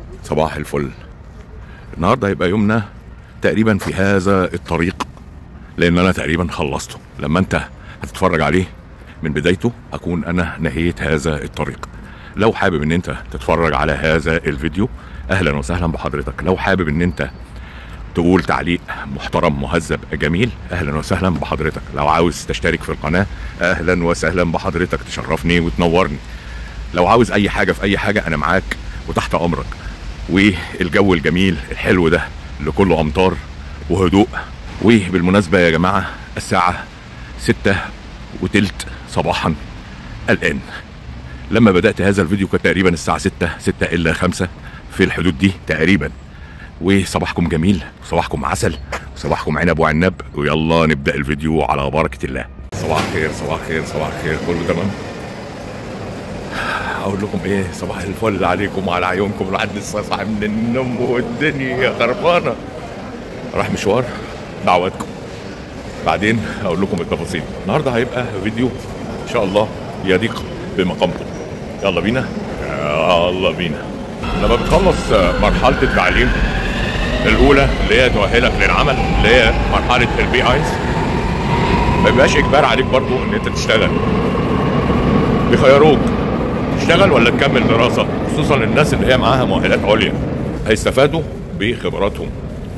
صباح الفل النهارده هيبقى يومنا تقريبا في هذا الطريق لان انا تقريبا خلصته لما انت هتتفرج عليه من بدايته اكون انا نهيت هذا الطريق لو حابب ان انت تتفرج على هذا الفيديو اهلا وسهلا بحضرتك لو حابب ان انت تقول تعليق محترم مهذب جميل اهلا وسهلا بحضرتك لو عاوز تشترك في القناه اهلا وسهلا بحضرتك تشرفني وتنورني لو عاوز اي حاجه في اي حاجه انا معاك وتحت امرك والجو الجميل الحلو ده اللي كله امطار وهدوء وبالمناسبه يا جماعه الساعه ستة وتلت صباحا الان لما بدات هذا الفيديو كانت تقريبا الساعه 6 6 الا 5 في الحدود دي تقريبا وصباحكم جميل صباحكم عسل صباحكم عنب وعنب ويلا نبدا الفيديو على بركه الله صباح الخير صباح الخير صباح الخير كله تمام اقول لكم ايه صباح الفل عليكم وعلى عيونكم الواحد لسه صاحي من النوم والدنيا خربانه راح مشوار دعواتكم بعدين اقول لكم التفاصيل النهارده هيبقى فيديو ان شاء الله يليق بمقامكم يلا بينا يلا بينا لما بتخلص مرحله التعليم الاولى اللي هي تؤهلك للعمل اللي هي مرحله البي ايز ما بيبقاش اجبار عليك برضو ان انت تشتغل بيخيروك تشتغل ولا تكمل دراسه خصوصا الناس اللي هي معاها مؤهلات عليا هيستفادوا بخبراتهم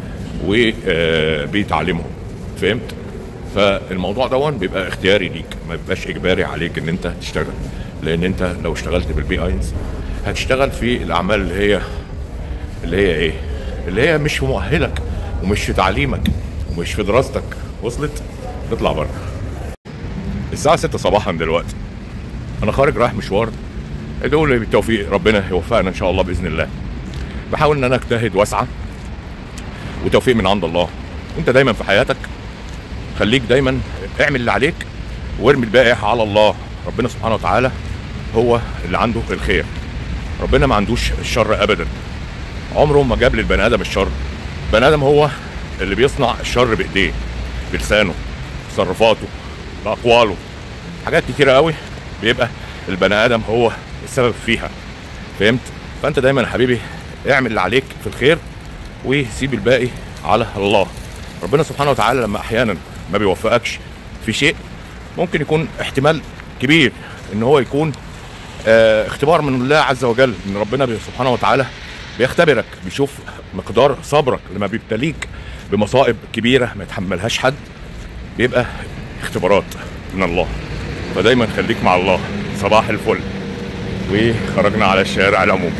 وبتعليمهم فهمت فالموضوع ده بيبقى اختياري ليك ما بيبقاش اجباري عليك ان انت تشتغل لان انت لو اشتغلت بالبي اينز هتشتغل في الاعمال اللي هي اللي هي ايه اللي هي مش في مؤهلك ومش في تعليمك ومش في دراستك وصلت نطلع بره الساعه 6 صباحا دلوقتي انا خارج رايح مشوار ادعوا لي بالتوفيق ربنا يوفقنا ان شاء الله باذن الله بحاول ان انا اجتهد واسعى وتوفيق من عند الله وانت دايما في حياتك خليك دايما اعمل اللي عليك وارمي الباقي على الله ربنا سبحانه وتعالى هو اللي عنده الخير ربنا ما عندوش الشر ابدا عمره ما جاب للبني ادم الشر البني ادم هو اللي بيصنع الشر بايديه بلسانه تصرفاته باقواله حاجات كتيره قوي بيبقى البني ادم هو السبب فيها فهمت فانت دايما يا حبيبي اعمل اللي عليك في الخير وسيب الباقي على الله ربنا سبحانه وتعالى لما احيانا ما بيوفقكش في شيء ممكن يكون احتمال كبير ان هو يكون اه اختبار من الله عز وجل ان ربنا سبحانه وتعالى بيختبرك بيشوف مقدار صبرك لما بيبتليك بمصائب كبيره ما يتحملهاش حد بيبقى اختبارات من الله فدايما خليك مع الله صباح الفل وخرجنا على الشارع العمومي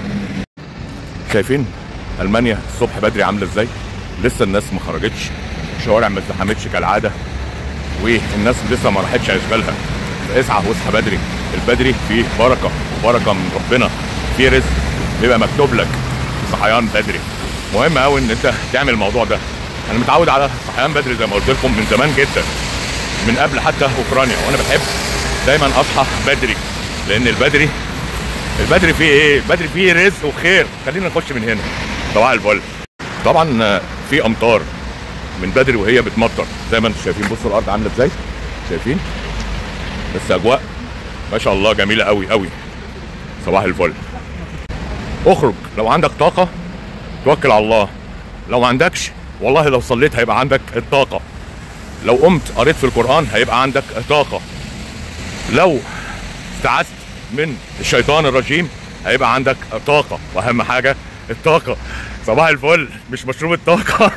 شايفين المانيا الصبح بدري عامله ازاي لسه الناس ما خرجتش الشوارع ما ازدحمتش كالعاده والناس لسه ما راحتش اشغالها اسعى واصحى بدري البدري فيه بركه وبركه من ربنا في رزق بيبقى مكتوب لك في صحيان بدري مهم قوي ان انت تعمل الموضوع ده انا متعود على صحيان بدري زي ما قلت لكم من زمان جدا من قبل حتى اوكرانيا وانا بحب دايما اصحى بدري لان البدري البدري فيه ايه البدري فيه رزق وخير خلينا نخش من هنا صباح الفل طبعا في امطار من بدري وهي بتمطر زي ما انتم شايفين بصوا الارض عامله ازاي شايفين بس اجواء ما شاء الله جميله قوي قوي صباح الفل اخرج لو عندك طاقه توكل على الله لو ما عندكش والله لو صليت هيبقى عندك الطاقه لو قمت قريت في القران هيبقى عندك طاقه لو استعذت من الشيطان الرجيم هيبقى عندك طاقه واهم حاجه الطاقه صباح الفل مش مشروب الطاقه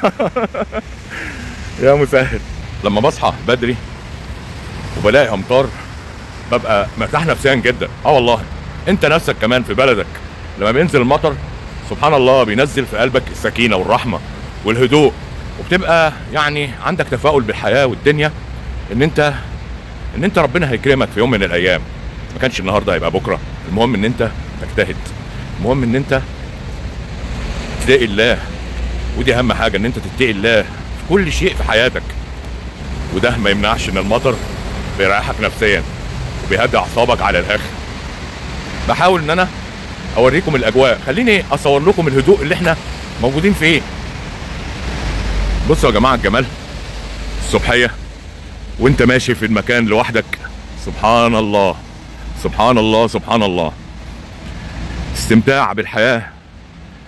يا مسهل لما بصحى بدري وبلاقي امطار ببقى مرتاح نفسيا جدا اه والله انت نفسك كمان في بلدك لما بينزل المطر سبحان الله بينزل في قلبك السكينه والرحمه والهدوء وبتبقى يعني عندك تفاؤل بالحياه والدنيا ان انت ان انت ربنا هيكرمك في يوم من الايام ما كانش النهارده هيبقى بكره المهم ان انت تجتهد المهم ان انت تتقي الله ودي اهم حاجه ان انت تتقي الله في كل شيء في حياتك وده ما يمنعش ان المطر بيريحك نفسيا وبيهدي اعصابك على الاخر بحاول ان انا اوريكم الاجواء خليني اصور لكم الهدوء اللي احنا موجودين فيه بصوا يا جماعه الجمال الصبحيه وانت ماشي في المكان لوحدك سبحان الله سبحان الله سبحان الله استمتاع بالحياه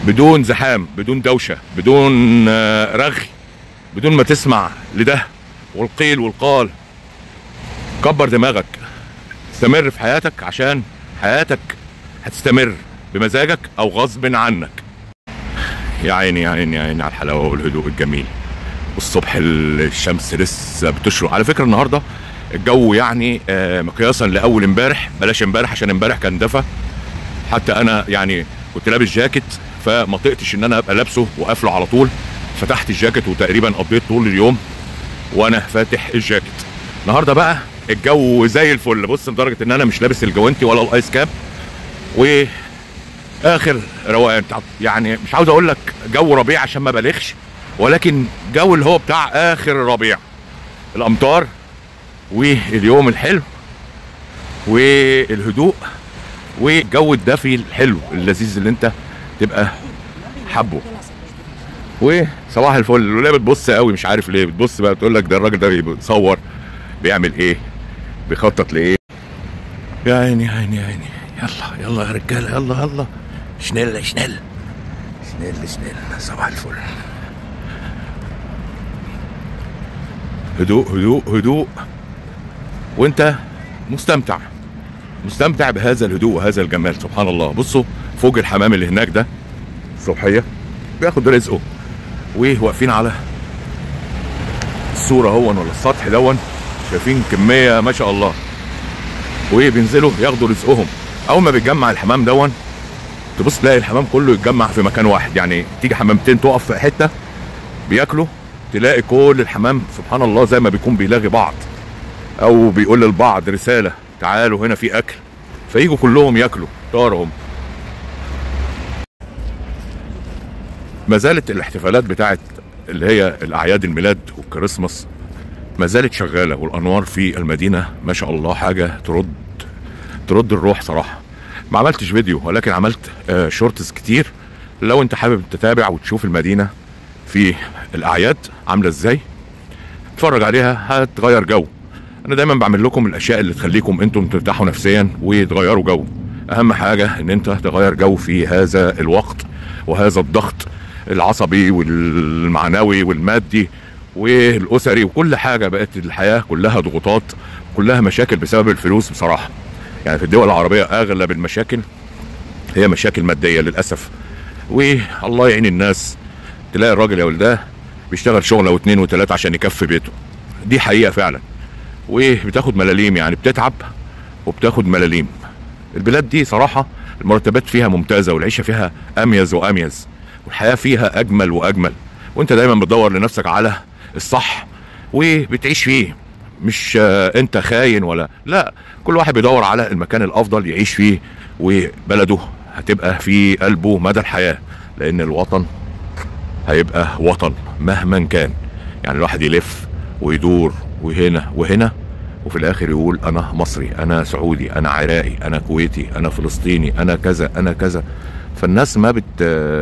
بدون زحام بدون دوشه بدون آه، رغي بدون ما تسمع لده والقيل والقال كبر دماغك استمر في حياتك عشان حياتك هتستمر بمزاجك او غصب عنك يا عيني يا عيني يا عيني على الحلاوه والهدوء الجميل والصبح الشمس لسه بتشرق على فكره النهارده الجو يعني آه، مقياسا لاول امبارح بلاش امبارح عشان امبارح كان دفى حتى انا يعني كنت لابس جاكيت فما طقتش ان انا ابقى لابسه وقافله على طول فتحت الجاكيت وتقريبا قضيت طول اليوم وانا فاتح الجاكيت النهارده بقى الجو زي الفل بص لدرجه ان انا مش لابس الجوانتي ولا الايس كاب و اخر روقان يعني مش عاوز اقول لك جو ربيع عشان ما بالغش ولكن جو اللي هو بتاع اخر الربيع الامطار واليوم الحلو والهدوء والجو الدافي الحلو اللذيذ اللي انت تبقى حبه وصباح الفل الولايه بتبص قوي مش عارف ليه بتبص بقى بتقول لك ده الراجل ده بيصور بيعمل ايه بيخطط لايه يا عيني يا عيني يا عيني يلا يلا يا رجاله يلا يلا شنل شنل شنل شنل صباح الفل هدوء هدوء هدوء وانت مستمتع مستمتع بهذا الهدوء وهذا الجمال سبحان الله بصوا فوق الحمام اللي هناك ده الصبحيه بياخد رزقه وواقفين على الصوره هون ولا السطح دون شايفين كميه ما شاء الله وبينزلوا ياخدوا رزقهم اول ما بيتجمع الحمام دون تبص تلاقي الحمام كله يتجمع في مكان واحد يعني تيجي حمامتين تقف في حته بياكلوا تلاقي كل الحمام سبحان الله زي ما بيكون بيلاغي بعض او بيقول للبعض رساله تعالوا هنا في اكل فيجوا كلهم ياكلوا طارهم ما زالت الاحتفالات بتاعت اللي هي الاعياد الميلاد والكريسماس ما زالت شغاله والانوار في المدينه ما شاء الله حاجه ترد ترد الروح صراحه ما عملتش فيديو ولكن عملت آه شورتس كتير لو انت حابب تتابع وتشوف المدينه في الاعياد عامله ازاي اتفرج عليها هتغير جو انا دايما بعمل لكم الاشياء اللي تخليكم انتم ترتاحوا نفسيا وتغيروا جو اهم حاجه ان انت تغير جو في هذا الوقت وهذا الضغط العصبي والمعنوي والمادي والاسري وكل حاجه بقت الحياه كلها ضغوطات كلها مشاكل بسبب الفلوس بصراحه يعني في الدول العربيه اغلب المشاكل هي مشاكل ماديه للاسف والله يعين الناس تلاقي الراجل يا ولداه بيشتغل شغله واثنين وثلاثه عشان يكفي بيته دي حقيقه فعلا وبتاخد ملاليم يعني بتتعب وبتاخد ملاليم البلاد دي صراحه المرتبات فيها ممتازه والعيشه فيها اميز واميز والحياه فيها اجمل واجمل وانت دايما بتدور لنفسك على الصح وبتعيش فيه مش آه، انت خاين ولا لا كل واحد بيدور على المكان الافضل يعيش فيه وبلده هتبقى في قلبه مدى الحياه لان الوطن هيبقى وطن مهما كان يعني الواحد يلف ويدور وهنا وهنا وفي الاخر يقول انا مصري انا سعودي انا عراقي انا كويتي انا فلسطيني انا كذا انا كذا فالناس ما بت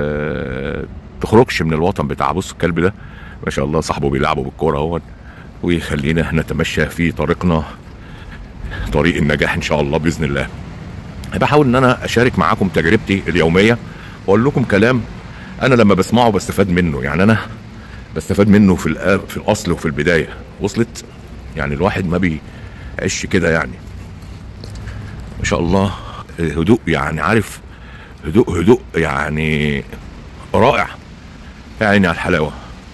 تخرجش من الوطن بتاع بص الكلب ده ما شاء الله صاحبه بيلعبه بالكوره اهو ويخلينا نتمشى في طريقنا طريق النجاح ان شاء الله باذن الله بحاول ان انا اشارك معاكم تجربتي اليوميه واقول لكم كلام انا لما بسمعه بستفاد منه يعني انا بستفاد منه في الآ- في الاصل وفي البدايه وصلت يعني الواحد ما بيعيش كده يعني ما شاء الله هدوء يعني عارف هدوء هدوء يعني رائع يا عيني على الحلاوه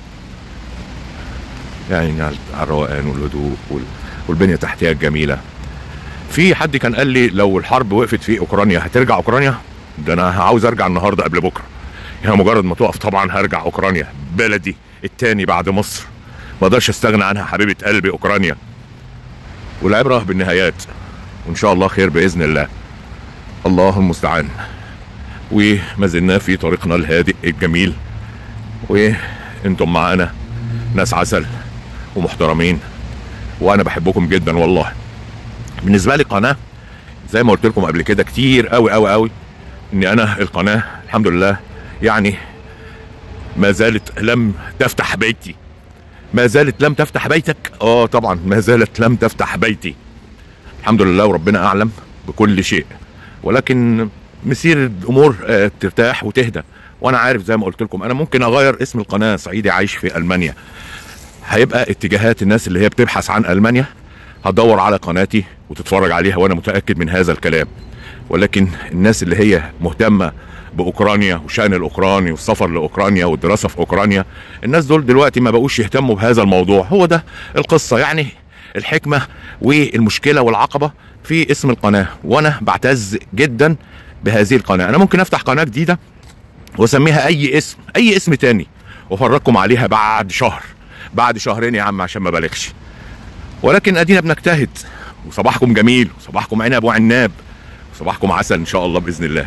يا عيني على على الروقان والهدوء وال- والبنيه التحتيه الجميله في حد كان قال لي لو الحرب وقفت في اوكرانيا هترجع اوكرانيا ده انا عاوز ارجع النهارده قبل بكره يعني مجرد ما تقف طبعا هرجع اوكرانيا بلدي التاني بعد مصر ما اقدرش استغنى عنها حبيبه قلبي اوكرانيا والعبره بالنهايات وان شاء الله خير باذن الله الله المستعان وما زلنا في طريقنا الهادئ الجميل وانتم معانا ناس عسل ومحترمين وانا بحبكم جدا والله بالنسبه لي قناه زي ما قلت لكم قبل كده كتير قوي قوي قوي ان انا القناه الحمد لله يعني ما زالت لم تفتح بيتي ما زالت لم تفتح بيتك اه طبعا ما زالت لم تفتح بيتي الحمد لله وربنا اعلم بكل شيء ولكن مسير الامور آه، ترتاح وتهدى وانا عارف زي ما قلت لكم انا ممكن اغير اسم القناه صعيدي عايش في المانيا هيبقى اتجاهات الناس اللي هي بتبحث عن المانيا هتدور على قناتي وتتفرج عليها وانا متاكد من هذا الكلام ولكن الناس اللي هي مهتمه باوكرانيا والشان الاوكراني والسفر لاوكرانيا والدراسه في اوكرانيا الناس دول دلوقتي ما بقوش يهتموا بهذا الموضوع هو ده القصه يعني الحكمه والمشكله والعقبه في اسم القناه وانا بعتز جدا بهذه القناه انا ممكن افتح قناه جديده واسميها اي اسم اي اسم تاني وافرجكم عليها بعد شهر بعد شهرين يا عم عشان ما بالغش ولكن ادينا بنجتهد وصباحكم جميل وصباحكم عنب وعناب وصباحكم عسل ان شاء الله باذن الله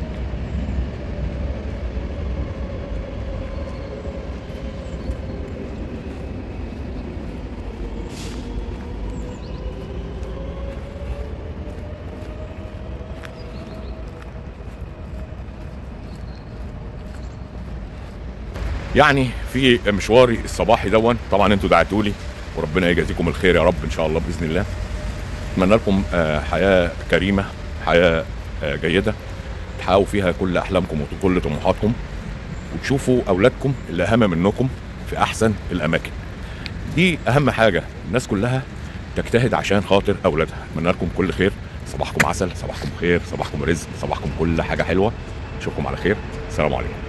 يعني في مشواري الصباحي دون طبعا انتوا دعيتوا لي وربنا يجازيكم الخير يا رب ان شاء الله باذن الله اتمنى لكم آه، حياه كريمه حياه آه، جيده تحققوا فيها كل احلامكم وكل طموحاتكم وتشوفوا اولادكم اللي اهم منكم في احسن الاماكن دي اهم حاجه الناس كلها تجتهد عشان خاطر اولادها اتمنى لكم كل خير صباحكم عسل صباحكم خير صباحكم رزق صباحكم كل حاجه حلوه اشوفكم على خير السلام عليكم